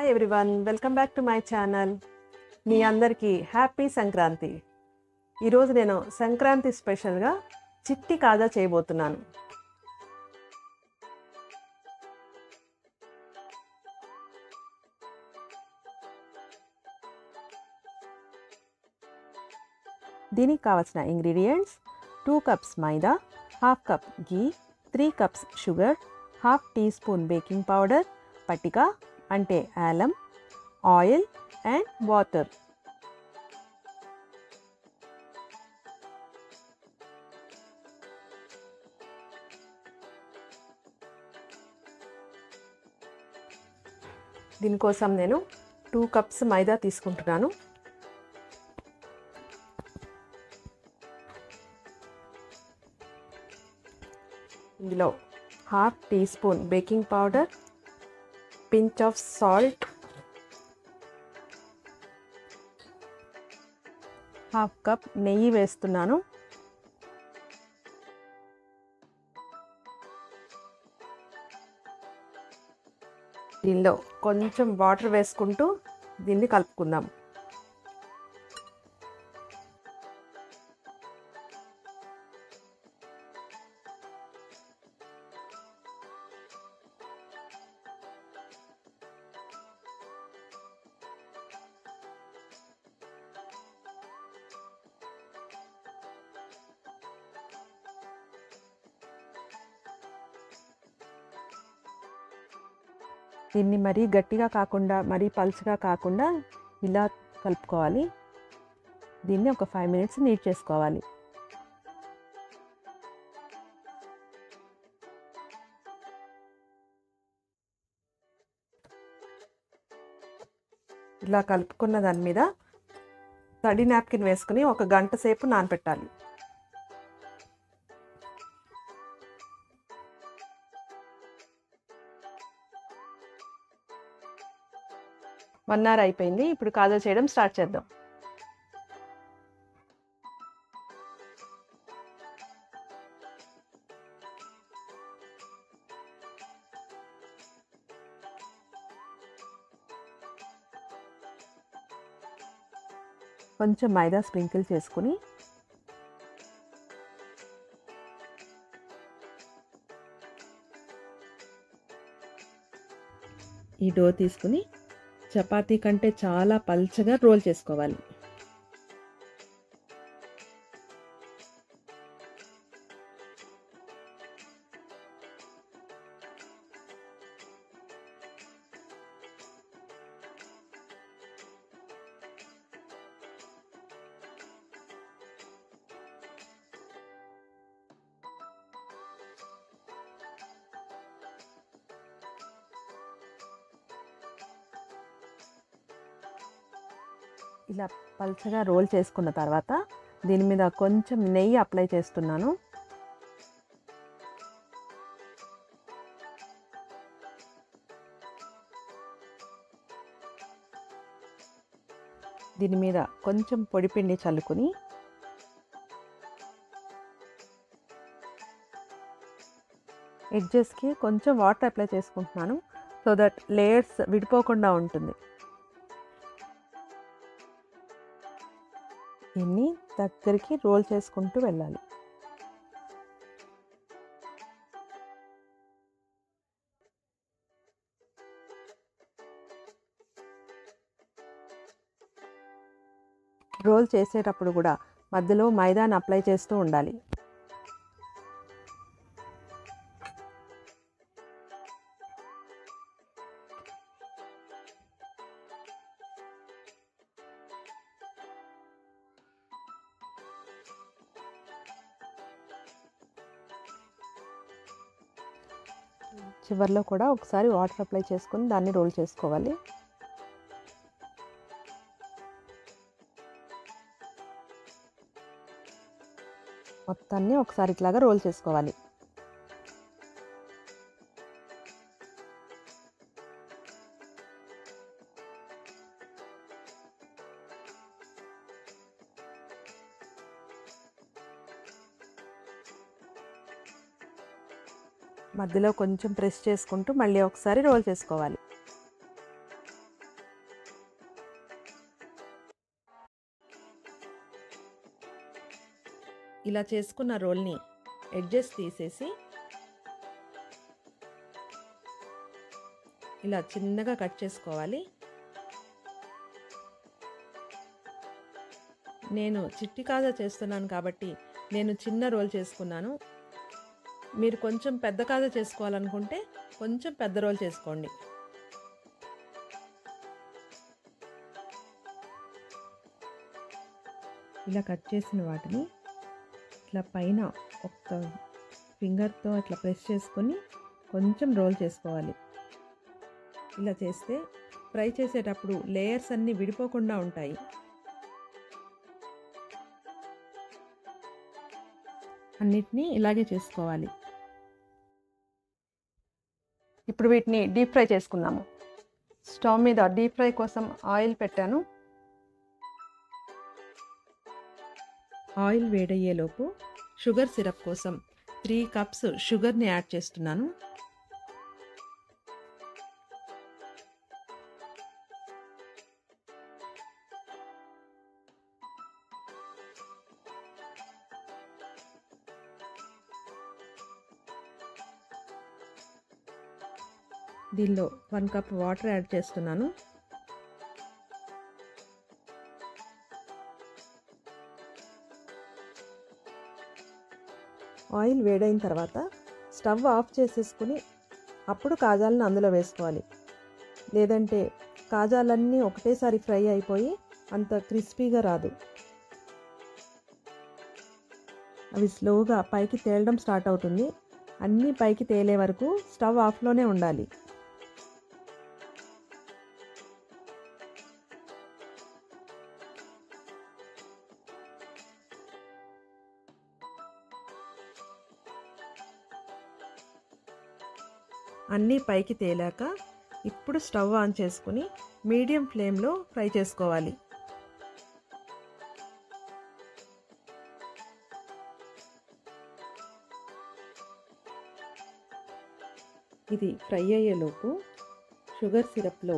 Hi everyone welcome back to my channel మీ అందరికీ happy Sankranti ఈరోజు నేను సంక్రాంతి స్పెషల్గా చిట్టి కాజా చేయబోతున్నాను దీనికి కావలసిన ingredients two cups maida half cup ghee three cups sugar half teaspoon baking powder పటిక అంటే ఆలం ఆయిల్ అండ్ వాటర్ దీనికోసం నేను టూ కప్స్ మైదా తీసుకుంటున్నాను ఇందులో half teaspoon baking powder pinch of salt half cup నెయ్యి వేస్తున్నాను దీనిలో కొంచెం వాటర్ వేసుకుంటూ దీన్ని కలుపుకుందాం దీన్ని మరీ గట్టిగా కాకుండా మరీ పలుచగా కాకుండా ఇలా కలుపుకోవాలి దీన్ని ఒక ఫైవ్ మినిట్స్ నీట్ చేసుకోవాలి ఇలా కలుపుకున్న దాని మీద తడి నాప్కిన్ వేసుకుని ఒక గంట సేపు నానపెట్టాలి వన్ అవర్ అయిపోయింది ఇప్పుడు కాజా చేయడం స్టార్ట్ చేద్దాం కొంచెం మైదా స్ప్రింకిల్ చేసుకుని ఈ డో తీసుకుని చపాతీ కంటే చాలా పల్చగా రోల్ చేసుకోవాలి ఇలా పల్చగా రోల్ చేసుకున్న తర్వాత దీని మీద కొంచెం నెయ్యి అప్లై చేస్తున్నాను దీని మీద కొంచెం పొడిపిండి చల్లుకుని ఎడ్జెస్కి కొంచెం వాటర్ అప్లై చేసుకుంటున్నాను సో దట్ లేయర్స్ విడిపోకుండా ఉంటుంది దీన్ని దగ్గరికి రోల్ చేసుకుంటూ వెళ్ళాలి రోల్ చేసేటప్పుడు కూడా మధ్యలో మైదాని అప్లై చేస్తూ ఉండాలి చివరిలో కూడా ఒకసారి వాటర్ అప్లై చేసుకుని దాన్ని రోల్ చేసుకోవాలి మొత్తాన్ని ఒకసారి ఇట్లాగా రోల్ చేసుకోవాలి మధ్యలో కొంచెం ప్రెస్ చేసుకుంటూ మళ్ళీ ఒకసారి రోల్ చేసుకోవాలి ఇలా చేసుకున్న రోల్ని ఎడ్జెస్ తీసేసి ఇలా చిన్నగా కట్ చేసుకోవాలి నేను చిట్టి కాజా చేస్తున్నాను కాబట్టి నేను చిన్న రోల్ చేసుకున్నాను మీరు కొంచెం పెద్ద కాజా చేసుకోవాలనుకుంటే కొంచెం పెద్ద రోల్ చేసుకోండి ఇలా కట్ చేసిన వాటిని ఇట్లా పైన ఒక్క ఫింగర్తో అట్లా ప్రెస్ చేసుకొని కొంచెం రోల్ చేసుకోవాలి ఇలా చేస్తే ఫ్రై చేసేటప్పుడు లేయర్స్ అన్నీ విడిపోకుండా ఉంటాయి అన్నిటినీ ఇలాగే చేసుకోవాలి ఇప్పుడు వీటిని డీప్ ఫ్రై చేసుకుందాము స్టవ్ మీద డీప్ ఫ్రై కోసం ఆయిల్ పెట్టాను ఆయిల్ వేడయ్యేలోపు షుగర్ సిరప్ కోసం త్రీ కప్స్ షుగర్ని యాడ్ చేస్తున్నాను దీనిలో వన్ కప్ వాటర్ యాడ్ చేస్తున్నాను ఆయిల్ వేడైన తర్వాత స్టవ్ ఆఫ్ చేసేసుకుని అప్పుడు కాజాలను అందులో వేసుకోవాలి లేదంటే కాజాలన్నీ ఒకటేసారి ఫ్రై అయిపోయి అంత క్రిస్పీగా రాదు అవి స్లోగా పైకి తేలడం స్టార్ట్ అవుతుంది అన్నీ పైకి తేలే వరకు స్టవ్ ఆఫ్లోనే ఉండాలి అన్నీ పైకి తేలాక ఇప్పుడు స్టవ్ ఆన్ చేసుకుని మీడియం ఫ్లేమ్లో ఫ్రై చేసుకోవాలి ఇది ఫ్రై అయ్యేలోపు షుగర్ సిరప్లో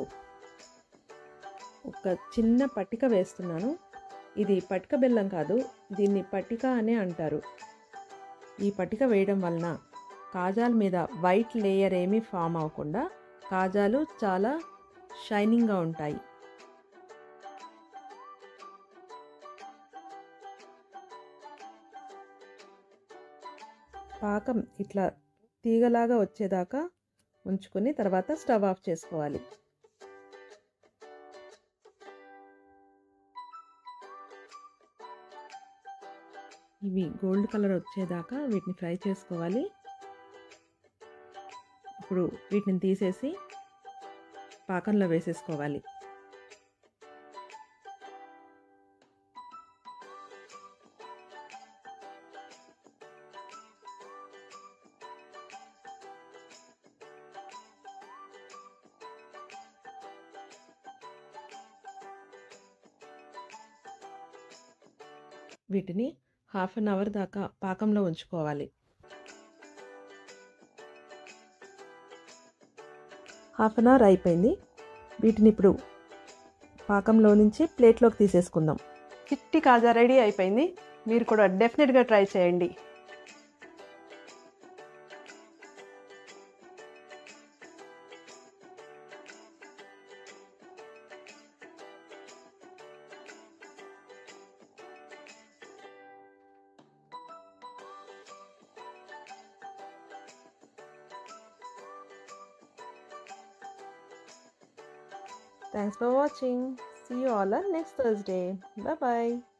ఒక చిన్న పట్టిక వేస్తున్నాను ఇది పటిక బెల్లం కాదు దీన్ని పట్టిక అనే అంటారు ఈ పట్టిక వేయడం వలన కాజాల మీద వైట్ లేయర్ ఏమీ ఫామ్ అవ్వకుండా కాజాలు చాలా షైనింగ్గా ఉంటాయి పాకం ఇట్లా తీగలాగా వచ్చేదాకా ఉంచుకొని తర్వాత స్టవ్ ఆఫ్ చేసుకోవాలి ఇవి గోల్డ్ కలర్ వచ్చేదాకా వీటిని ఫ్రై చేసుకోవాలి ఇప్పుడు వీటిని తీసేసి పాకంలో వేసేసుకోవాలి వీటిని హాఫ్ అన్ అవర్ దాకా పాకంలో ఉంచుకోవాలి హాఫ్ అన్ అవర్ అయిపోయింది వీటిని ఇప్పుడు పాకంలో నుంచి ప్లేట్లోకి తీసేసుకుందాం చిట్టి కాజా రెడీ అయిపోయింది మీరు కూడా డెఫినెట్గా ట్రై చేయండి Thanks for watching. See you all on next Thursday. Bye bye.